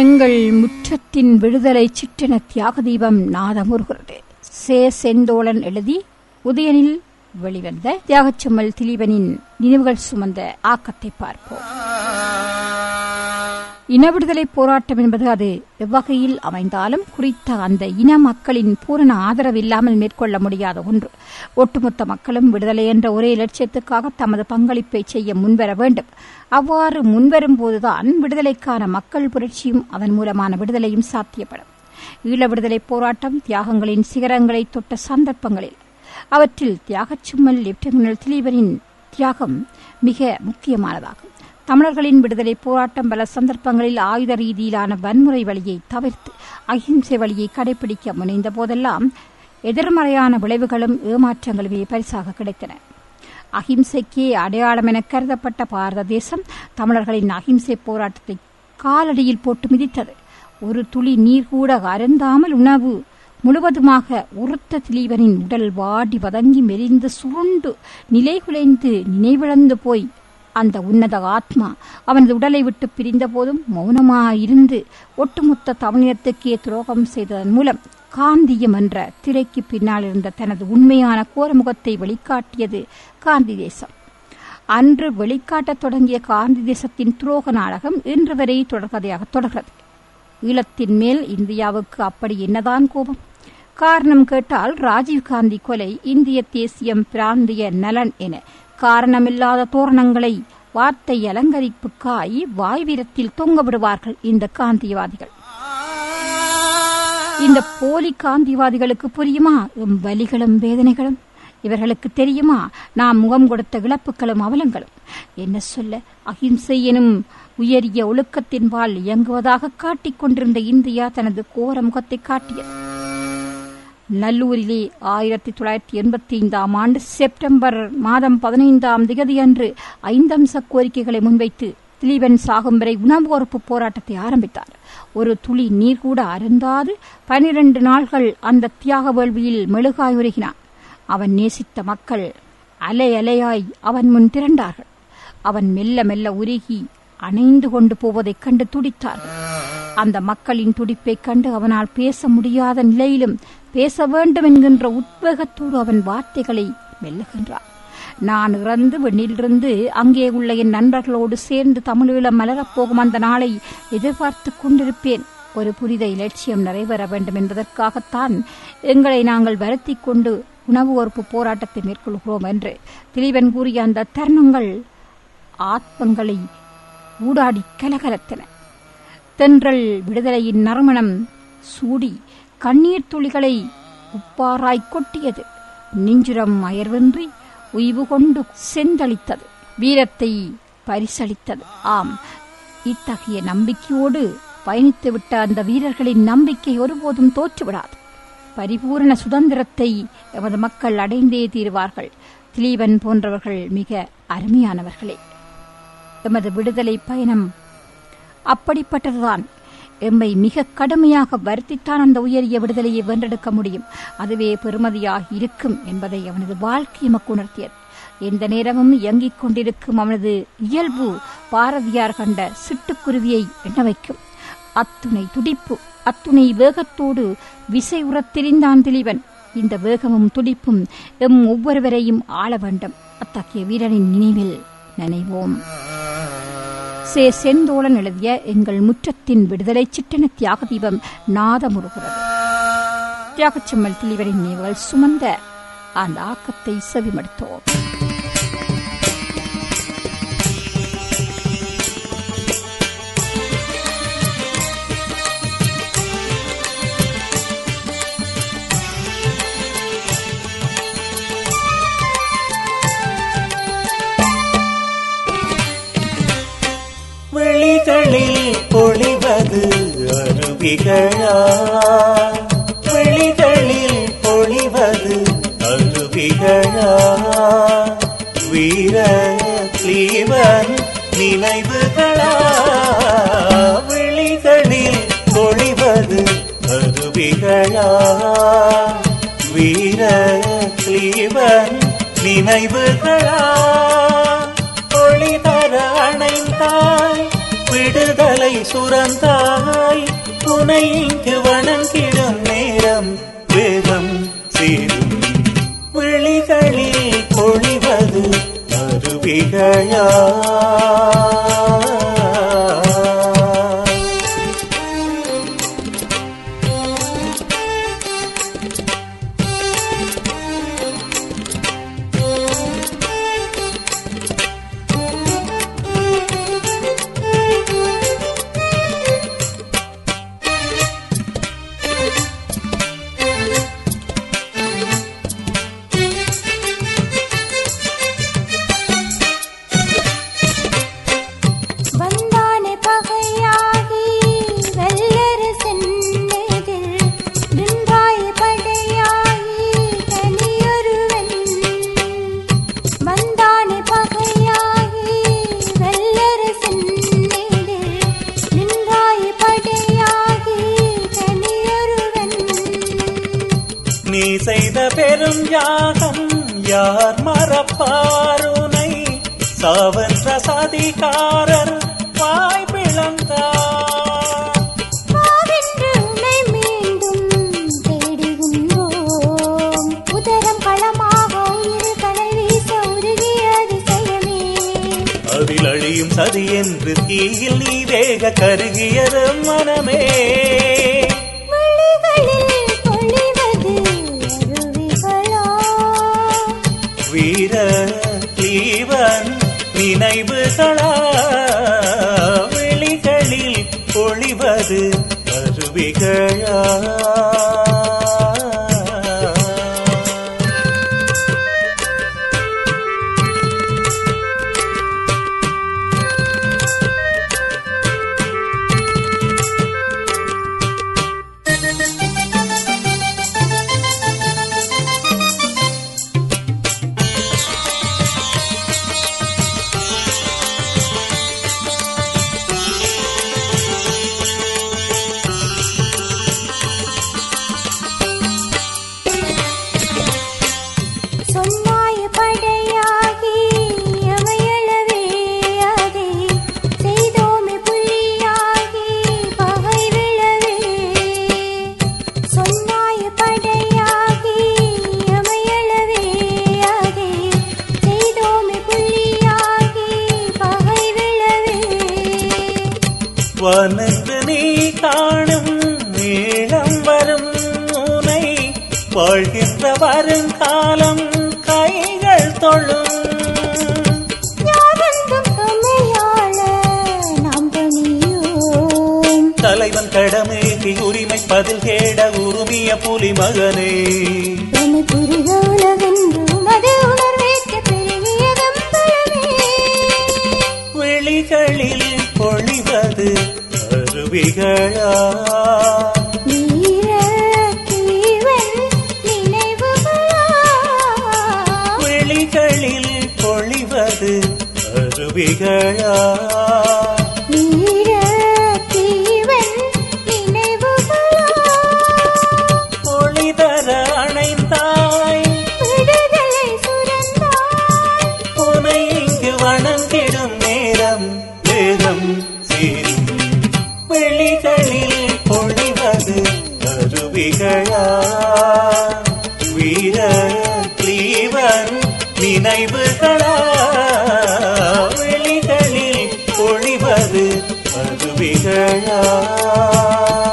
எங்கள் முற்றத்தின் விடுதலை சிற்றென தியாக தீபம் நாதமுறுகிறது சே செந்தோழன் எழுதி உதயனில் வெளிவந்த தியாகச்செம்மல் திலீபனின் நினைவுகள் சுமந்த ஆக்கத்தை பார்ப்போம் இன விடுதலை போராட்டம் என்பது அது எவ்வகையில் அமைந்தாலும் குறித்த அந்த இன மக்களின் பூரண ஆதரவு இல்லாமல் மேற்கொள்ள முடியாத ஒன்று ஒட்டுமொத்த மக்களும் விடுதலை என்ற ஒரே லட்சியத்துக்காக தமது பங்களிப்பை செய்ய முன்வர வேண்டும் அவ்வாறு முன்வரும் போதுதான் விடுதலைக்கான மக்கள் புரட்சியும் அதன் மூலமான விடுதலையும் சாத்தியப்படும் ஈழ விடுதலை போராட்டம் தியாகங்களின் சிகரங்களை தொட்ட சந்தர்ப்பங்களில் அவற்றில் தியாகச்சும்மல் லெப்டினல் திலீபனின் தியாகம் மிக முக்கியமானதாகும் தமிழர்களின் விடுதலை போராட்டம் பல சந்தர்ப்பங்களில் ஆயுத ரீதியிலான வன்முறை வழியை தவிர்த்து அகிம்சை வழியை கடைபிடிக்க முனைந்த போதெல்லாம் எதிர்மறையான விளைவுகளும் ஏமாற்றங்களுமே பரிசாக கிடைத்தன அகிம்சைக்கே அடையாளம் என கருதப்பட்ட பாரத தேசம் தமிழர்களின் அகிம்சை போராட்டத்தை காலடியில் போட்டு மிதித்தது ஒரு துளி நீர் கூட அருந்தாமல் உணவு முழுவதுமாக உறுத்த திலீபனின் உடல் வாடி வதங்கி மெலிந்து சுருண்டு நிலைகுலைந்து நினைவிழந்து போய் அந்த உன்னத ஆத்மா அவனது உடலை விட்டு பிரிந்த போதும் மௌனமாயிருந்து ஒட்டுமொத்த தமிழினத்துக்கே துரோகம் செய்ததன் மூலம் காந்தியம் என்ற திரைக்கு பின்னால் இருந்த தனது உண்மையான கோரமுகத்தை வெளிக்காட்டியது காந்தி தேசம் அன்று வெளிக்காட்டத் தொடங்கிய காந்தி தேசத்தின் துரோக நாடகம் இன்று வரை தொடர்கதையாக தொடர்கிறது ஈழத்தின் மேல் இந்தியாவுக்கு அப்படி என்னதான் கோபம் காரணம் கேட்டால் ராஜீவ்காந்தி கொலை இந்திய தேசியம் பிராந்திய நலன் என காரணமில்லாத தோரணங்களை வார்த்தை அலங்கரிப்புக்காய் வாய்வீரத்தில் தொங்க விடுவார்கள் இந்த காந்தியவாதிகள் இந்த போலி காந்திவாதிகளுக்கு புரியுமா எம் வலிகளும் வேதனைகளும் இவர்களுக்கு தெரியுமா நாம் முகம் கொடுத்த இழப்புகளும் அவலங்களும் என்ன சொல்ல அகிம்சை எனும் உயரிய ஒழுக்கத்தின்பால் இயங்குவதாக காட்டிக் கொண்டிருந்த இந்தியா தனது கோர முகத்தை காட்டியது நல்லூரிலே ஆயிரத்தி தொள்ளாயிரத்தி எண்பத்தி ஐந்தாம் ஆண்டு செப்டம்பர் மாதம் பதினைந்தாம் திகதியன்று ஐந்தம்ச கோரிக்கைகளை முன்வைத்து திலீபன் சாகும் வரை உணவு உறுப்பு போராட்டத்தை ஆரம்பித்தார் ஒரு துளி நீர் கூட அருந்தாது பனிரண்டு நாள்கள் அந்த தியாக வேள்வியில் மெழுகாய் உருகினான் அவன் நேசித்த மக்கள் அலை அலையாய் அவன் முன் திரண்டார்கள் அவன் மெல்ல மெல்ல உருகி அணைந்து கொண்டு போவதைக் கண்டு துடித்தார்கள் அந்த மக்களின் துடிப்பைக் கண்டு அவனால் பேச முடியாத நிலையிலும் பேச வேண்டும் என்கின்ற உத்வேகத்தோடு அவன் வார்த்தைகளை மெல்லுகின்றான் நான் இறந்து வெண்ணிலிருந்து அங்கே உள்ள என் நண்பர்களோடு சேர்ந்து தமிழீழம் மலரப்போகும் அந்த நாளை எதிர்பார்த்து கொண்டிருப்பேன் ஒரு புனித இலட்சியம் நிறைவேற வேண்டும் என்பதற்காகத்தான் எங்களை நாங்கள் வருத்தி கொண்டு உணவு ஒறுப்பு போராட்டத்தை மேற்கொள்கிறோம் என்று திலீபன் கூறிய அந்த தருணங்கள் ஆத்மங்களை ஊடாடி கலகலத்தன தென்றல் விடுதலையின் நறுமணம் சூடி கண்ணீர் துளிகளை உப்பாராய் கொட்டியது நெஞ்சுரம் அயர்வின்றி உய்வு கொண்டு செந்தளித்தது வீரத்தை பரிசளித்தது ஆம் இத்தகைய நம்பிக்கையோடு பயணித்துவிட்ட அந்த வீரர்களின் நம்பிக்கை ஒருபோதும் தோற்றுவிடாது பரிபூரண சுதந்திரத்தை எமது மக்கள் அடைந்தே தீருவார்கள் திலீபன் போன்றவர்கள் மிக அருமையானவர்களே எமது விடுதலை பயணம் அப்படிப்பட்டதுதான் எம்மை மிக கடுமையாக வருத்தித்தான் அந்த உயரிய விடுதலையை வென்றெடுக்க முடியும் அதுவே பெருமதியாக இருக்கும் என்பதை அவனது வாழ்க்கை எமக்கு உணர்த்தியது எந்த நேரமும் இயங்கிக் கொண்டிருக்கும் அவனது இயல்பு பாரதியார் கண்ட சிட்டுக்குருவியை எண்ண வைக்கும் அத்துணை துடிப்பு அத்துணை வேகத்தோடு விசை உறத்திரிந்தான் திலீபன் இந்த வேகமும் துடிப்பும் எம் ஒவ்வொருவரையும் ஆள வேண்டும் அத்தகைய வீரனின் நினைவில் நினைவோம் சே செந்தோழன் எழுதிய எங்கள் முற்றத்தின் விடுதலை சிட்டன தியாக தீபம் நாதமுறுகிறது தியாகச்செம்மல் திலீவரின் நினைவுகள் சுமந்த அந்த ஆக்கத்தை செவிமடுத்தோம் விழிகளில் பொழிவது அருவிகளா விழிகளில் பொழிவது அருவிகளா வீர தீவன் நினைவுகளா விழிகளில் பொழிவது அருவிகளா வீர தீவன் நினைவுகளா ஒளி தர அணைந்தாய் விடுதலை விடுதலை சுரந்தாய் உனை இங்கு வணங்கிடும் நேரம் வேகம் சேரும் விழிகளில் பொழிவது அருவிகளா வந்தானே பகையாகி வெள்ளரசன் எதிர் நின்றாய் படையாகி தனியொருவன் வந்தானே பகையாகி வெள்ளரசன் எதிர் நின்றாய் படையாகி தனியொருவன் நீ செய்த பெரும் யாகம் யார் மறப்பாருனை சாவன்ற சதிகாரர் வாய் பிளந்தார் வாவென்று உன்னை மீண்டும் தேடுகின்றோம். உதரம் களமாக உயிர் கனல் வீச உருகிய அதிசயமே. அதில் அழியும் சதி என்று தீயில் நீ வேக கருகியது மனமே விழிகளில் பொழிவது அருவிகளா? வீர தீவன் நினைவுகளா வெளிகளில் பொழிவது அருவிகளா சொன்னாய் படையாகி அமையளவே அதை செய்தோமே புலியாகி பகை விழவே சொன்னாய் படையாகி அமையளவே அதை செய்தோமே புலியாகி பகை விழவே வனத்து நீ காணும் நீளம் வரும் உனை வாழ்கின்ற வருங்காலம் கைகள் தொழும் யாரெந்தும் துணையாள நாம் பணியோம் தலைவன் கடமைக்கு உரிமை பதில் கேட உருமிய புலி மகனே என புரிக உலகென்றும் அது உணர்வேற்ற பெருகியதும் பலமே விழிகளில் பொழிவது அருவிகளா வீர தீவன் நினைவுகளா விழிகளில் பொழிவது அருவிகளா வீர தீவன் நினைவுகளா ஒளிதர அணைந்தாய் விடுதலை சுரந்தாய் உனை இங்கு வணங்கிடும் நேரம் வேகம் சேரும் வெளிகளில் பொழிவது அருவிகளா வீர தீவன் நினைவுகளா வெளிகளில் பொழிவது அருவிகளா